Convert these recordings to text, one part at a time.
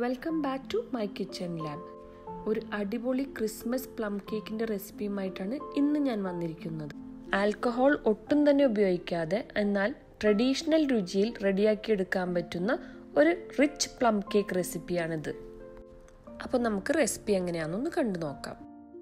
welcome back to my kitchen lab ഒരു അടിപൊളി Christmas plum കേക്കിൻ്റെ റെസിപ്പിയുമായിട്ടാണ് ഇന്ന് ഞാൻ വന്നിരിക്കുന്നത് ആൽക്കഹോൾ ഒട്ടും തന്നെ ഉപയോഗിക്കാതെ എന്നാൽ ട്രഡീഷണൽ രുചിയിൽ റെഡിയാക്കിയെടുക്കാൻ പറ്റുന്ന ഒരു റിച്ച് പ്ലം കേക്ക് റെസിപ്പിയാണിത് അപ്പോൾ നമുക്ക് റെസിപ്പി എങ്ങനെയാണെന്നൊന്ന് കണ്ടു നോക്കാം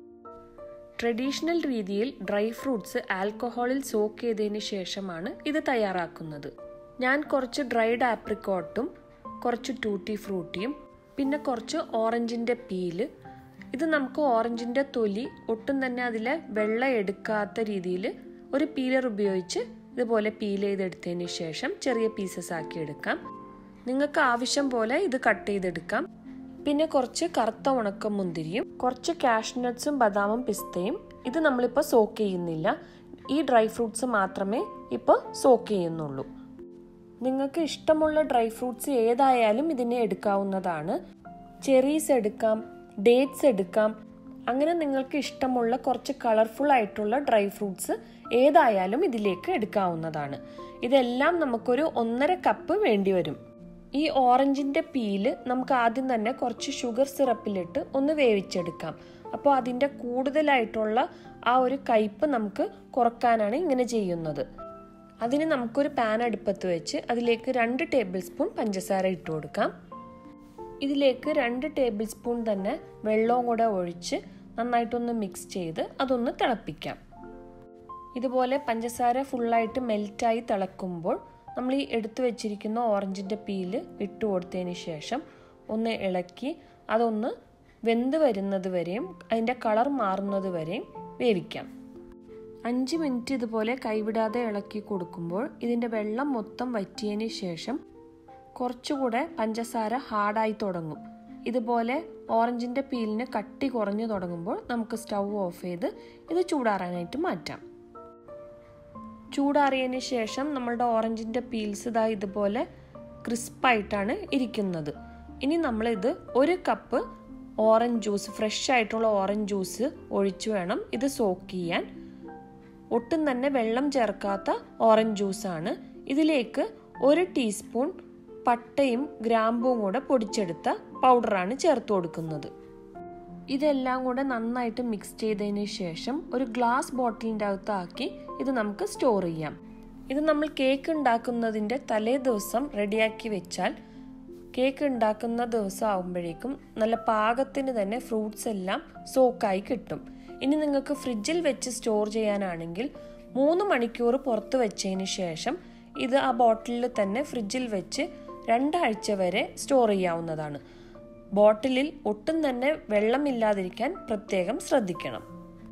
ട്രഡീഷണൽ രീതിയിൽ ഡ്രൈ ഫ്രൂട്ട്സ് ആൽക്കഹോളിൽ സോക്ക് ചെയ്തതിന് ശേഷമാണ് ഇത് തയ്യാറാക്കുന്നത് ഞാൻ കുറച്ച് ഡ്രൈഡ് ആപ്രിക്കോട്ടും കുറച്ച് ടൂട്ടി ഫ്രൂട്ടിയും പിന്നെ കുറച്ച് ഓറഞ്ചിൻ്റെ പീല് ഇത് നമുക്ക് ഓറഞ്ചിൻ്റെ തൊലി ഒട്ടും തന്നെ അതിലെ വെള്ളം എടുക്കാത്ത രീതിയിൽ ഒരു പീലർ ഉപയോഗിച്ച് ഇതുപോലെ പീൽ ചെയ്തെടുത്തതിന് ശേഷം ചെറിയ പീസസ് ആക്കി എടുക്കാം നിങ്ങൾക്ക് ആവശ്യം പോലെ ഇത് കട്ട് ചെയ്തെടുക്കാം പിന്നെ കുറച്ച് കറുത്ത ഉണക്ക മുന്തിരിയും കുറച്ച് കാഷ്നട്ട്സും ബദാമും പിസ്തയും ഇത് നമ്മളിപ്പോൾ സോക്ക് ചെയ്യുന്നില്ല ഈ ഡ്രൈ ഫ്രൂട്ട്സ് മാത്രമേ ഇപ്പോൾ സോക്ക് ചെയ്യുന്നുള്ളൂ നിങ്ങൾക്ക് ഇഷ്ടമുള്ള ഡ്രൈ ഫ്രൂട്ട്സ് ഏതായാലും ഇതിനെ എടുക്കാവുന്നതാണ് ചെറീസ് എടുക്കാം ഡേറ്റ്സ് എടുക്കാം അങ്ങനെ നിങ്ങൾക്ക് ഇഷ്ടമുള്ള കുറച്ച് കളർഫുൾ ആയിട്ടുള്ള ഡ്രൈ ഫ്രൂട്ട്സ് ഏതായാലും ഇതിലേക്ക് എടുക്കാവുന്നതാണ് ഇതെല്ലാം നമുക്കൊരു ഒന്നര കപ്പ് വേണ്ടി വരും ഈ ഓറഞ്ചിന്റെ പീല് നമുക്ക് ആദ്യം തന്നെ കുറച്ച് ഷുഗർ സിറപ്പിലിട്ട് ഒന്ന് വേവിച്ചെടുക്കാം അപ്പോൾ അതിൻ്റെ കൂടുതലായിട്ടുള്ള ആ ഒരു കയ്പ്പ് നമുക്ക് കുറക്കാനാണ് ഇങ്ങനെ ചെയ്യുന്നത് അതിന് നമുക്കൊരു പാൻ അടുപ്പത്ത് വെച്ച് അതിലേക്ക് രണ്ട് ടേബിൾ സ്പൂൺ പഞ്ചസാര ഇട്ട് കൊടുക്കാം ഇതിലേക്ക് രണ്ട് ടേബിൾ സ്പൂൺ തന്നെ വെള്ളവും കൂടെ ഒഴിച്ച് നന്നായിട്ടൊന്ന് മിക്സ് ചെയ്ത് അതൊന്ന് തിളപ്പിക്കാം ഇതുപോലെ പഞ്ചസാര ഫുള്ളായിട്ട് മെൽറ്റായി തിളക്കുമ്പോൾ നമ്മൾ ഈ എടുത്തു വെച്ചിരിക്കുന്ന ഓറഞ്ചിൻ്റെ പീല് ഇട്ട് കൊടുത്തതിന് ശേഷം ഒന്ന് ഇളക്കി അതൊന്ന് വെന്ത് വരുന്നത് വരെയും അതിൻ്റെ കളർ മാറുന്നത് വരെയും വേവിക്കാം അഞ്ച് മിനിറ്റ് ഇതുപോലെ കൈവിടാതെ ഇളക്കി കൊടുക്കുമ്പോൾ ഇതിൻ്റെ വെള്ളം മൊത്തം വറ്റിയതിന് ശേഷം കുറച്ചുകൂടെ പഞ്ചസാര ഹാർഡായി തുടങ്ങും ഇതുപോലെ ഓറഞ്ചിൻ്റെ പീലിന് കട്ടി കുറഞ്ഞു തുടങ്ങുമ്പോൾ നമുക്ക് സ്റ്റൗ ഓഫ് ചെയ്ത് ഇത് ചൂടാറാനായിട്ട് മാറ്റാം ചൂടാറിയതിന് ശേഷം നമ്മളുടെ ഓറഞ്ചിൻ്റെ പീൽസ് ഇതാ ഇതുപോലെ ക്രിസ്പായിട്ടാണ് ഇരിക്കുന്നത് ഇനി നമ്മളിത് ഒരു കപ്പ് ഓറഞ്ച് ജ്യൂസ് ഫ്രഷ് ആയിട്ടുള്ള ഓറഞ്ച് ജ്യൂസ് ഒഴിച്ചു വേണം ഇത് സോക്ക് ചെയ്യാൻ ഒട്ടും തന്നെ വെള്ളം ചേർക്കാത്ത ഓറഞ്ച് ജ്യൂസാണ് ഇതിലേക്ക് ഒരു ടീസ്പൂൺ പട്ടയും ഗ്രാമ്പും കൂടെ പൊടിച്ചെടുത്ത പൗഡറാണ് ചേർത്ത് കൊടുക്കുന്നത് ഇതെല്ലാം കൂടെ നന്നായിട്ട് മിക്സ് ചെയ്തതിന് ശേഷം ഒരു ഗ്ലാസ് ബോട്ടിലിൻ്റെ അകത്താക്കി ഇത് നമുക്ക് സ്റ്റോർ ചെയ്യാം ഇത് നമ്മൾ കേക്ക് ഉണ്ടാക്കുന്നതിൻ്റെ തലേ ദിവസം റെഡിയാക്കി വെച്ചാൽ കേക്ക് ഉണ്ടാക്കുന്ന ദിവസം ആകുമ്പോഴേക്കും നല്ല പാകത്തിന് തന്നെ ഫ്രൂട്ട്സ് എല്ലാം സോക്കായി കിട്ടും ഇനി നിങ്ങൾക്ക് ഫ്രിഡ്ജിൽ വെച്ച് സ്റ്റോർ ചെയ്യാനാണെങ്കിൽ മൂന്ന് മണിക്കൂർ പുറത്ത് വെച്ചതിന് ശേഷം ഇത് ആ ബോട്ടിലിൽ തന്നെ ഫ്രിഡ്ജിൽ വെച്ച് രണ്ടാഴ്ച വരെ സ്റ്റോർ ചെയ്യാവുന്നതാണ് ബോട്ടിലിൽ ഒട്ടും തന്നെ വെള്ളമില്ലാതിരിക്കാൻ പ്രത്യേകം ശ്രദ്ധിക്കണം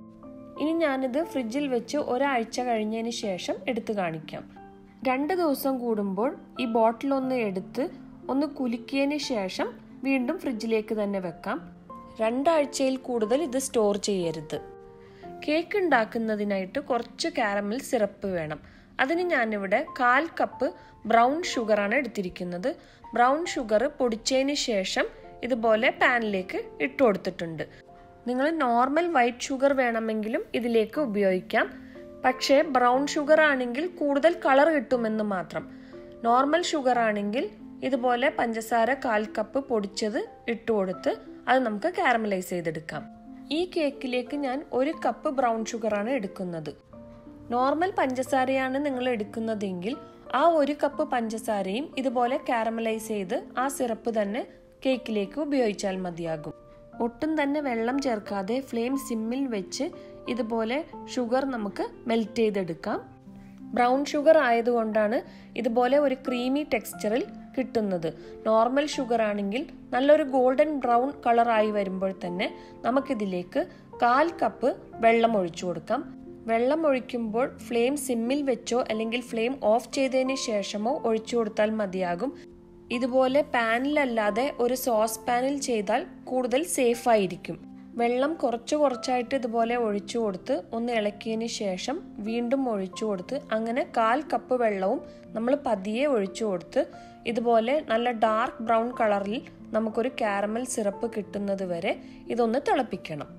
ഇനി ഞാനിത് ഫ്രിഡ്ജിൽ വെച്ച് ഒരാഴ്ച കഴിഞ്ഞതിന് ശേഷം എടുത്തു കാണിക്കാം രണ്ട് ദിവസം കൂടുമ്പോൾ ഈ ബോട്ടിലൊന്ന് എടുത്ത് ഒന്ന് കുലുക്കിയതിന് ശേഷം വീണ്ടും ഫ്രിഡ്ജിലേക്ക് തന്നെ വെക്കാം രണ്ടാഴ്ചയിൽ കൂടുതൽ ഇത് സ്റ്റോർ ചെയ്യരുത് കേക്ക് ഉണ്ടാക്കുന്നതിനായിട്ട് കുറച്ച് കാരമൽ സിറപ്പ് വേണം അതിന് ഞാനിവിടെ കാൽ കപ്പ് ബ്രൗൺ ഷുഗറാണ് എടുത്തിരിക്കുന്നത് ബ്രൗൺ ഷുഗർ പൊടിച്ചതിന് ശേഷം ഇതുപോലെ പാനിലേക്ക് ഇട്ട് കൊടുത്തിട്ടുണ്ട് നിങ്ങൾ നോർമൽ വൈറ്റ് ഷുഗർ വേണമെങ്കിലും ഇതിലേക്ക് ഉപയോഗിക്കാം പക്ഷേ ബ്രൗൺ ഷുഗർ ആണെങ്കിൽ കൂടുതൽ കളർ കിട്ടുമെന്ന് മാത്രം നോർമൽ ഷുഗർ ആണെങ്കിൽ ഇതുപോലെ പഞ്ചസാര കാൽ കപ്പ് പൊടിച്ചത് ഇട്ട് കൊടുത്ത് അത് നമുക്ക് കാരമലൈസ് ചെയ്തെടുക്കാം ഈ കേക്കിലേക്ക് ഞാൻ ഒരു കപ്പ് ബ്രൗൺ ഷുഗറാണ് എടുക്കുന്നത് നോർമൽ പഞ്ചസാരയാണ് നിങ്ങൾ എടുക്കുന്നതെങ്കിൽ ആ ഒരു കപ്പ് പഞ്ചസാരയും ഇതുപോലെ കാരമലൈസ് ചെയ്ത് ആ സിറപ്പ് തന്നെ കേക്കിലേക്ക് ഉപയോഗിച്ചാൽ മതിയാകും ഒട്ടും തന്നെ വെള്ളം ചേർക്കാതെ ഫ്ലെയിം സിമ്മിൽ വെച്ച് ഇതുപോലെ ഷുഗർ നമുക്ക് മെൽറ്റ് ചെയ്തെടുക്കാം ബ്രൗൺ ഷുഗർ ആയതുകൊണ്ടാണ് ഇതുപോലെ ഒരു ക്രീമി ടെക്സ്ചറിൽ കിട്ടുന്നത് നോർമൽ ഷുഗർ ആണെങ്കിൽ നല്ലൊരു ഗോൾഡൻ ബ്രൗൺ കളറായി വരുമ്പോൾ തന്നെ നമുക്കിതിലേക്ക് കാൽ കപ്പ് വെള്ളം ഒഴിച്ചു കൊടുക്കാം വെള്ളം ഒഴിക്കുമ്പോൾ ഫ്ലെയിം സിമ്മിൽ വെച്ചോ അല്ലെങ്കിൽ ഫ്ലെയിം ഓഫ് ചെയ്തതിന് ശേഷമോ ഒഴിച്ചു കൊടുത്താൽ മതിയാകും ഇതുപോലെ പാനിലല്ലാതെ ഒരു സോസ് പാനിൽ ചെയ്താൽ കൂടുതൽ സേഫ് ആയിരിക്കും വെള്ളം കുറച്ച് കുറച്ചായിട്ട് ഇതുപോലെ ഒഴിച്ചു കൊടുത്ത് ഒന്ന് ഇളക്കിയതിന് ശേഷം വീണ്ടും ഒഴിച്ചു കൊടുത്ത് അങ്ങനെ കാൽ കപ്പ് വെള്ളവും നമ്മൾ പതിയെ ഒഴിച്ചു കൊടുത്ത് ഇതുപോലെ നല്ല ഡാർക്ക് ബ്രൗൺ കളറിൽ നമുക്കൊരു കാരമൽ സിറപ്പ് കിട്ടുന്നത് വരെ ഇതൊന്ന് തിളപ്പിക്കണം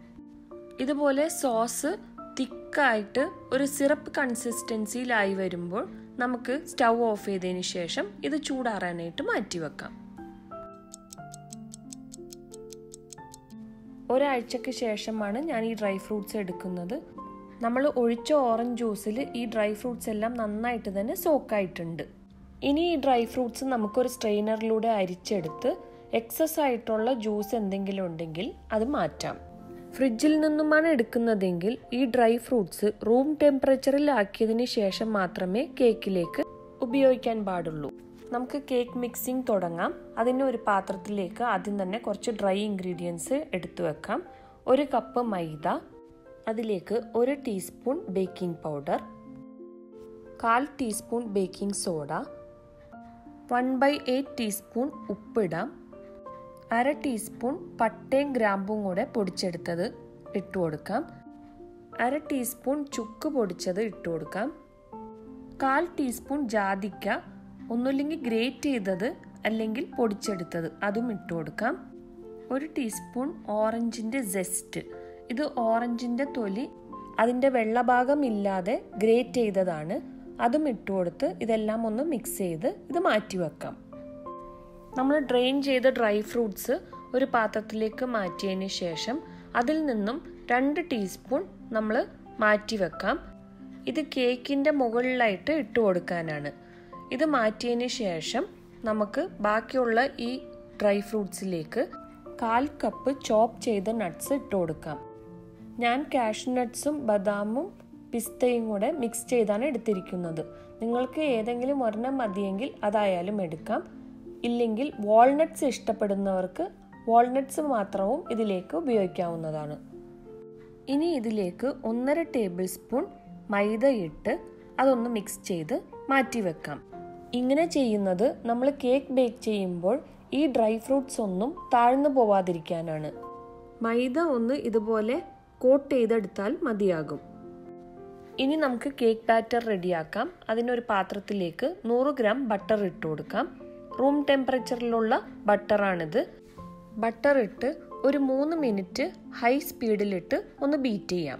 ഇതുപോലെ സോസ് തിക്കായിട്ട് ഒരു സിറപ്പ് കൺസിസ്റ്റൻസിയിലായി വരുമ്പോൾ നമുക്ക് സ്റ്റൗ ഓഫ് ചെയ്തതിന് ശേഷം ഇത് ചൂടാറാനായിട്ട് മാറ്റി വെക്കാം ഒരാഴ്ചക്ക് ശേഷമാണ് ഞാൻ ഈ ഡ്രൈ ഫ്രൂട്ട്സ് എടുക്കുന്നത് നമ്മൾ ഒഴിച്ച ഓറഞ്ച് ജ്യൂസിൽ ഈ ഡ്രൈ ഫ്രൂട്ട്സ് എല്ലാം നന്നായിട്ട് തന്നെ സോക്കായിട്ടുണ്ട് ഇനി ഈ ഡ്രൈ ഫ്രൂട്ട്സ് നമുക്കൊരു സ്ട്രെയിനറിലൂടെ അരിച്ചെടുത്ത് എക്സസ് ആയിട്ടുള്ള ജ്യൂസ് എന്തെങ്കിലും ഉണ്ടെങ്കിൽ അത് മാറ്റാം ഫ്രിഡ്ജിൽ നിന്നുമാണ് എടുക്കുന്നതെങ്കിൽ ഈ ഡ്രൈ ഫ്രൂട്ട്സ് റൂം ടെമ്പറേച്ചറിൽ ആക്കിയതിന് ശേഷം മാത്രമേ കേക്കിലേക്ക് ഉപയോഗിക്കാൻ പാടുള്ളൂ നമുക്ക് കേക്ക് മിക്സിംഗ് തുടങ്ങാം അതിന് ഒരു പാത്രത്തിലേക്ക് ആദ്യം തന്നെ കുറച്ച് ഡ്രൈ ഇൻഗ്രീഡിയൻസ് എടുത്തു വെക്കാം ഒരു കപ്പ് മൈദ അതിലേക്ക് ഒരു ടീസ്പൂൺ ബേക്കിംഗ് പൗഡർ കാൽ teaspoon baking soda one by eight teaspoon ഉപ്പിടാം അര ടീസ്പൂൺ പട്ടയും ഗ്രാമ്പും കൂടെ പൊടിച്ചെടുത്തത് ഇട്ട് കൊടുക്കാം അര ടീസ്പൂൺ ചുക്ക് പൊടിച്ചത് ഇട്ട് കൊടുക്കാം കാൽ ടീസ്പൂൺ ജാതിക്ക ഒന്നുമില്ലെങ്കിൽ ഗ്രേറ്റ് ചെയ്തത് അല്ലെങ്കിൽ പൊടിച്ചെടുത്തത് അതും ഇട്ട് കൊടുക്കാം ഒരു ടീസ്പൂൺ ഓറഞ്ചിൻ്റെ സെസ്റ്റ് ഇത് ഓറഞ്ചിൻ്റെ തൊലി അതിൻ്റെ വെള്ളഭാഗം ഇല്ലാതെ ഗ്രേറ്റ് ചെയ്തതാണ് അതും ഇട്ട് കൊടുത്ത് ഇതെല്ലാം ഒന്ന് മിക്സ് ചെയ്ത് ഇത് മാറ്റി വെക്കാം നമ്മൾ ഡ്രെയിൻ ചെയ്ത ഡ്രൈ ഫ്രൂട്ട്സ് ഒരു പാത്രത്തിലേക്ക് മാറ്റിയതിന് ശേഷം അതിൽ നിന്നും രണ്ട് ടീസ്പൂൺ നമ്മൾ മാറ്റി വെക്കാം ഇത് കേക്കിൻ്റെ മുകളിലായിട്ട് ഇട്ട് കൊടുക്കാനാണ് ഇത് മാറ്റിയതിന് ശേഷം നമുക്ക് ബാക്കിയുള്ള ഈ ഡ്രൈ ഫ്രൂട്ട്സിലേക്ക് കാൽ കപ്പ് ചോപ്പ് ചെയ്ത നട്ട്സ് ഇട്ട് കൊടുക്കാം ഞാൻ കാഷ്യൂ നട്ട്സും ബദാമും പിസ്തയും കൂടെ മിക്സ് ചെയ്താണ് എടുത്തിരിക്കുന്നത് നിങ്ങൾക്ക് ഏതെങ്കിലും ഒരെണ്ണം മതിയെങ്കിൽ അതായാലും എടുക്കാം ഇല്ലെങ്കിൽ വാൾനട്ട്സ് ഇഷ്ടപ്പെടുന്നവർക്ക് വാൾനട്ട്സ് മാത്രവും ഇതിലേക്ക് ഉപയോഗിക്കാവുന്നതാണ് ഇനി ഇതിലേക്ക് ഒന്നര ടേബിൾ സ്പൂൺ മൈദ ഇട്ട് അതൊന്ന് മിക്സ് ചെയ്ത് മാറ്റി വെക്കാം ഇങ്ങനെ ചെയ്യുന്നത് നമ്മൾ കേക്ക് ബേക്ക് ചെയ്യുമ്പോൾ ഈ ഡ്രൈ ഫ്രൂട്ട്സ് ഒന്നും താഴ്ന്നു പോവാതിരിക്കാനാണ് മൈദ ഒന്ന് ഇതുപോലെ കോട്ട് ചെയ്തെടുത്താൽ മതിയാകും ഇനി നമുക്ക് കേക്ക് ബാറ്റർ റെഡിയാക്കാം അതിനൊരു പാത്രത്തിലേക്ക് നൂറ് ഗ്രാം ബട്ടർ ഇട്ട് കൊടുക്കാം റൂം ടെമ്പറേച്ചറിലുള്ള ബട്ടറാണിത് ബട്ടർ ഇട്ട് ഒരു മൂന്ന് മിനിറ്റ് ഹൈ സ്പീഡിലിട്ട് ഒന്ന് ബീറ്റ് ചെയ്യാം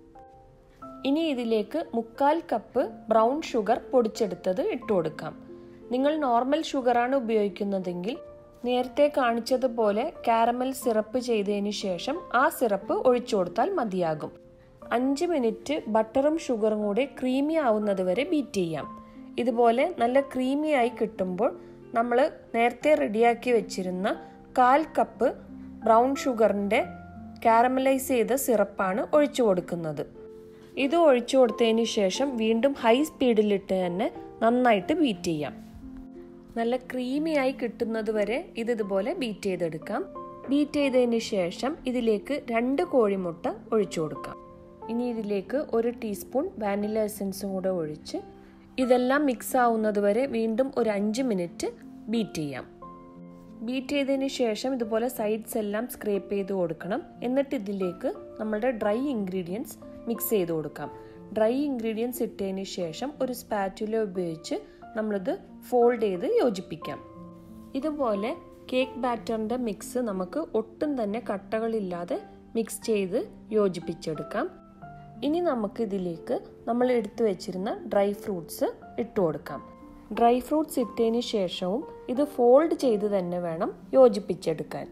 ഇനി ഇതിലേക്ക് മുക്കാൽ കപ്പ് ബ്രൗൺ ഷുഗർ പൊടിച്ചെടുത്തത് ഇട്ട് കൊടുക്കാം നിങ്ങൾ നോർമൽ ഷുഗറാണ് ഉപയോഗിക്കുന്നതെങ്കിൽ നേരത്തെ കാണിച്ചതുപോലെ കാരമൽ സിറപ്പ് ചെയ്തതിന് ശേഷം ആ സിറപ്പ് ഒഴിച്ചു കൊടുത്താൽ മതിയാകും അഞ്ച് മിനിറ്റ് ബട്ടറും ഷുഗറും കൂടെ ക്രീമി ആവുന്നത് വരെ ബീറ്റ് ചെയ്യാം ഇതുപോലെ നല്ല ക്രീമി ആയി കിട്ടുമ്പോൾ നമ്മൾ നേരത്തെ റെഡിയാക്കി വെച്ചിരുന്ന കാൽ കപ്പ് ബ്രൗൺ ഷുഗറിൻ്റെ കാരമലൈസ് ചെയ്ത സിറപ്പാണ് ഒഴിച്ചു കൊടുക്കുന്നത് ഇത് ഒഴിച്ചു കൊടുത്തതിന് ശേഷം വീണ്ടും ഹൈ സ്പീഡിലിട്ട് തന്നെ നന്നായിട്ട് ബീറ്റ് ചെയ്യാം നല്ല ക്രീമി ആയി കിട്ടുന്നത് വരെ ഇത് ഇതുപോലെ ബീറ്റ് ചെയ്തെടുക്കാം ബീറ്റ് ചെയ്തതിന് ശേഷം ഇതിലേക്ക് രണ്ട് കോഴിമുട്ട ഒഴിച്ചു കൊടുക്കാം ഇനി ഇതിലേക്ക് ഒരു ടീസ്പൂൺ വാനില എസൻസും കൂടെ ഒഴിച്ച് ഇതെല്ലാം മിക്സ് ആവുന്നത് വരെ വീണ്ടും ഒരു അഞ്ച് മിനിറ്റ് ബീറ്റ് ചെയ്യാം ബീറ്റ് ചെയ്തതിന് ശേഷം ഇതുപോലെ സൈഡ്സ് എല്ലാം സ്ക്രേപ്പ് ചെയ്ത് കൊടുക്കണം എന്നിട്ട് ഇതിലേക്ക് നമ്മളുടെ ഡ്രൈ ഇൻഗ്രീഡിയൻസ് മിക്സ് ചെയ്ത് കൊടുക്കാം ഡ്രൈ ഇൻഗ്രീഡിയൻസ് ഇട്ടതിന് ശേഷം ഒരു സ്പാറ്റുല ഉപയോഗിച്ച് നമ്മളിത് ഫോൾഡ് ചെയ്ത് യോജിപ്പിക്കാം ഇതുപോലെ കേക്ക് ബാറ്ററിൻ്റെ മിക്സ് നമുക്ക് ഒട്ടും തന്നെ കട്ടകളില്ലാതെ മിക്സ് ചെയ്ത് യോജിപ്പിച്ചെടുക്കാം ഇനി നമുക്ക് ഇതിലേക്ക് നമ്മൾ എടുത്തു വെച്ചിരുന്ന ഡ്രൈ ഫ്രൂട്ട്സ് ഇട്ട് കൊടുക്കാം ഡ്രൈ ഫ്രൂട്ട്സ് ഇട്ടതിന് ശേഷവും ഇത് ഫോൾഡ് ചെയ്ത് തന്നെ വേണം യോജിപ്പിച്ചെടുക്കാൻ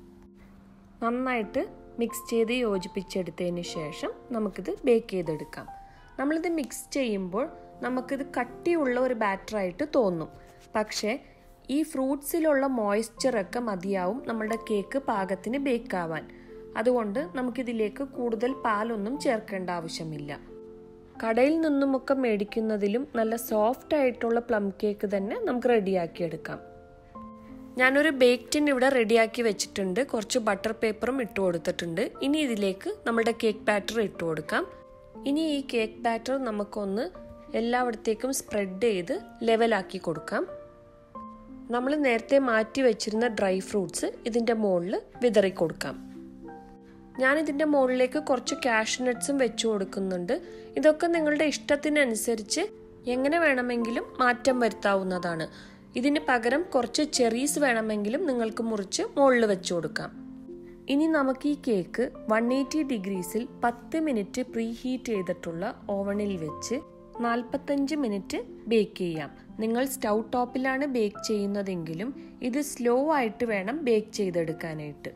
നന്നായിട്ട് മിക്സ് ചെയ്ത് യോജിപ്പിച്ചെടുത്തതിന് ശേഷം നമുക്കിത് ബേക്ക് ചെയ്തെടുക്കാം നമ്മളിത് മിക്സ് ചെയ്യുമ്പോൾ നമുക്കിത് കട്ടിയുള്ള ഒരു ബാറ്ററായിട്ട് തോന്നും പക്ഷേ ഈ ഫ്രൂട്ട്സിലുള്ള മോയ്സ്ചറൊക്കെ മതിയാവും നമ്മളുടെ കേക്ക് പാകത്തിന് ബേക്ക് ആവാൻ അതുകൊണ്ട് നമുക്കിതിലേക്ക് കൂടുതൽ പാലൊന്നും ചേർക്കേണ്ട ആവശ്യമില്ല കടയിൽ നിന്നുമൊക്കെ മേടിക്കുന്നതിലും നല്ല സോഫ്റ്റ് ആയിട്ടുള്ള പ്ലം കേക്ക് തന്നെ നമുക്ക് റെഡിയാക്കിയെടുക്കാം ഞാനൊരു ബേക്ക് ടിൻ ഇവിടെ റെഡിയാക്കി വെച്ചിട്ടുണ്ട് കുറച്ച് ബട്ടർ പേപ്പറും ഇട്ട് കൊടുത്തിട്ടുണ്ട് ഇനി ഇതിലേക്ക് നമ്മുടെ കേക്ക് ബാറ്റർ ഇട്ട് കൊടുക്കാം ഇനി ഈ കേക്ക് ബാറ്റർ നമുക്കൊന്ന് എല്ലായിടത്തേക്കും സ്പ്രെഡ് ചെയ്ത് ലെവലാക്കി കൊടുക്കാം നമ്മൾ നേരത്തെ മാറ്റി വെച്ചിരുന്ന ഡ്രൈ ഫ്രൂട്ട്സ് ഇതിൻ്റെ മുകളിൽ വിതറി കൊടുക്കാം ഞാൻ ഇതിൻ്റെ മുകളിലേക്ക് കുറച്ച് കാഷ് നട്ട്സും വെച്ചു കൊടുക്കുന്നുണ്ട് ഇതൊക്കെ നിങ്ങളുടെ ഇഷ്ടത്തിനനുസരിച്ച് എങ്ങനെ വേണമെങ്കിലും മാറ്റം വരുത്താവുന്നതാണ് ഇതിന് പകരം കുറച്ച് ചെറീസ് വേണമെങ്കിലും നിങ്ങൾക്ക് മുറിച്ച് മുകളിൽ വെച്ചു കൊടുക്കാം ഇനി നമുക്ക് ഈ കേക്ക് വൺ എയ്റ്റി ഡിഗ്രീസിൽ പത്ത് മിനിറ്റ് പ്രീ ഹീറ്റ് ചെയ്തിട്ടുള്ള ഓവണിൽ വെച്ച് നാൽപ്പത്തഞ്ച് മിനിറ്റ് ബേക്ക് ചെയ്യാം നിങ്ങൾ സ്റ്റൗ ടോപ്പിലാണ് ബേക്ക് ചെയ്യുന്നതെങ്കിലും ഇത് സ്ലോ ആയിട്ട് വേണം ബേക്ക് ചെയ്തെടുക്കാനായിട്ട്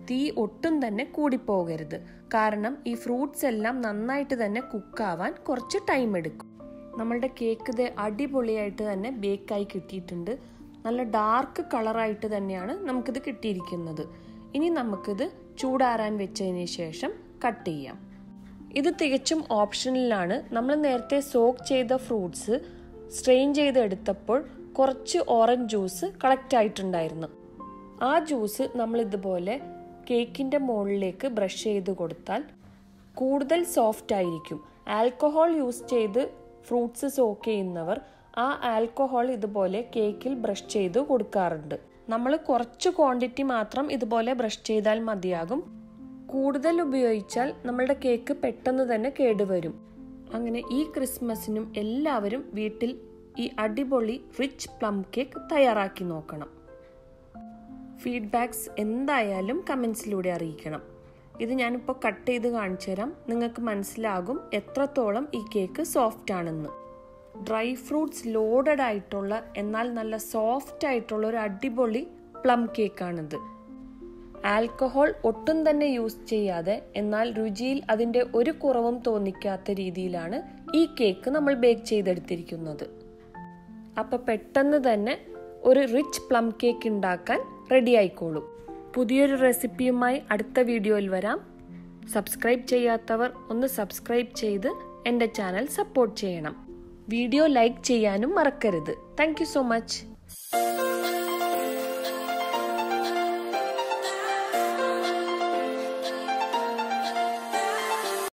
തീ ഒട്ടും തന്നെ കൂടിപ്പോകരുത് കാരണം ഈ ഫ്രൂട്ട്സ് എല്ലാം നന്നായിട്ട് തന്നെ കുക്കാവാൻ കുറച്ച് ടൈം എടുക്കും നമ്മളുടെ കേക്ക് ഇത് അടിപൊളിയായിട്ട് തന്നെ ബേക്കായി കിട്ടിയിട്ടുണ്ട് നല്ല ഡാർക്ക് കളറായിട്ട് തന്നെയാണ് നമുക്കിത് കിട്ടിയിരിക്കുന്നത് ഇനി നമുക്കിത് ചൂടാറാൻ വെച്ചതിന് ശേഷം കട്ട് ചെയ്യാം ഇത് തികച്ചും ഓപ്ഷനിലാണ് നമ്മൾ നേരത്തെ സോക്ക് ചെയ്ത ഫ്രൂട്ട്സ് സ്ട്രെയിൻ ചെയ്തെടുത്തപ്പോൾ കുറച്ച് ഓറഞ്ച് ജ്യൂസ് കളക്റ്റ് ആയിട്ടുണ്ടായിരുന്നു ആ ജ്യൂസ് നമ്മൾ ഇതുപോലെ കേക്കിൻ്റെ മുകളിലേക്ക് ബ്രഷ് ചെയ്ത് കൊടുത്താൽ കൂടുതൽ സോഫ്റ്റ് ആയിരിക്കും ആൽക്കഹോൾ യൂസ് ചെയ്ത് ഫ്രൂട്ട്സ് സോക്ക് ചെയ്യുന്നവർ ആ ആൽക്കഹോൾ ഇതുപോലെ കേക്കിൽ ബ്രഷ് ചെയ്ത് കൊടുക്കാറുണ്ട് നമ്മൾ കുറച്ച് ക്വാണ്ടിറ്റി മാത്രം ഇതുപോലെ ബ്രഷ് ചെയ്താൽ മതിയാകും കൂടുതൽ ഉപയോഗിച്ചാൽ നമ്മളുടെ കേക്ക് പെട്ടെന്ന് തന്നെ കേടുവരും അങ്ങനെ ഈ ക്രിസ്മസിനും എല്ലാവരും വീട്ടിൽ ഈ അടിപൊളി റിച്ച് പ്ലം കേക്ക് തയ്യാറാക്കി നോക്കണം ഫീഡ്ബാക്സ് എന്തായാലും കമൻസിലൂടെ അറിയിക്കണം ഇത് ഞാനിപ്പോൾ കട്ട് ചെയ്ത് കാണിച്ചു തരാം നിങ്ങൾക്ക് മനസ്സിലാകും എത്രത്തോളം ഈ കേക്ക് സോഫ്റ്റ് ആണെന്ന് ഡ്രൈ ഫ്രൂട്ട്സ് ലോഡഡ് ആയിട്ടുള്ള എന്നാൽ നല്ല സോഫ്റ്റ് ആയിട്ടുള്ള ഒരു അടിപൊളി പ്ലം കേക്കാണിത് ആൽക്കഹോൾ ഒട്ടും തന്നെ യൂസ് ചെയ്യാതെ എന്നാൽ രുചിയിൽ അതിൻ്റെ ഒരു കുറവും തോന്നിക്കാത്ത രീതിയിലാണ് ഈ കേക്ക് നമ്മൾ ബേക്ക് ചെയ്തെടുത്തിരിക്കുന്നത് അപ്പം പെട്ടെന്ന് തന്നെ ഒരു റിച്ച് പ്ലം കേക്ക് ഉണ്ടാക്കാൻ റെഡി ആയിക്കോളൂ പുതിയൊരു റെസിപ്പിയുമായി അടുത്ത വീഡിയോയിൽ വരാം സബ്സ്ക്രൈബ് ചെയ്യാത്തവർ ഒന്ന് സബ്സ്ക്രൈബ് ചെയ്ത് എൻ്റെ ചാനൽ സപ്പോർട്ട് ചെയ്യണം വീഡിയോ ലൈക്ക് ചെയ്യാനും മറക്കരുത് താങ്ക് സോ മച്ച്